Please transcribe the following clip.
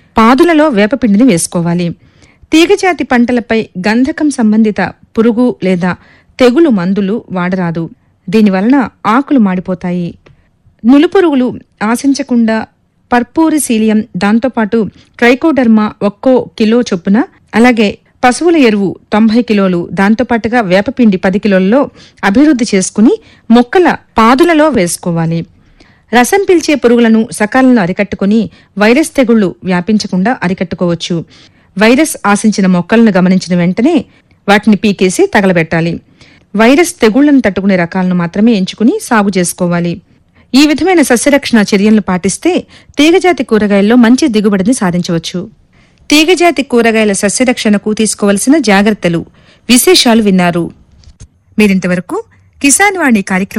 పాదులలో వేపపిండిని వేసుకోవాలి తీగజాతి పంటలపై గంధకం సంబంధిత పురుగు లేదా తెగులు మందులు వాడరాదు దీనివలన ఆకులు మాడిపోతాయి నులుపురుగులు ఆశించకుండా పర్పూరిసీలియం దాంతోపాటు ట్రైకోడర్మా ఒక్కో కిలో చొప్పున అలాగే పశువుల ఎరువు తొంభై కిలోలు దాంతోపాటుగా వేపపిండి పది కిలోలలో అభివృద్ధి చేసుకుని మొక్కల పాదులలో వేసుకోవాలి రసం పీల్చే పురుగులను సకాలంలో అరికట్టుకుని వైరస్ తెగుళ్లు వ్యాపించకుండా అరికట్టుకోవచ్చు వైరస్ ఆశించిన మొక్కలను గమనించిన వెంటనే వాటిని పీకేసి తగలబెట్టాలి వైరస్ తెగుళ్లను తట్టుకునే రకాలను మాత్రమే ఎంచుకుని సాగు చేసుకోవాలి ఈ విధమైన సస్యరక్షణ చర్యలను పాటిస్తే తీగజాతి కూరగాయల్లో మంచి దిగుబడిని సాధించవచ్చు తీగజాతి కూరగాయల సస్యరక్షణకు తీసుకోవలసిన జాగ్రత్తలు విశేషాలు విన్నారు మీరింతవరకు కిసాన్ వాణి కార్యక్రమం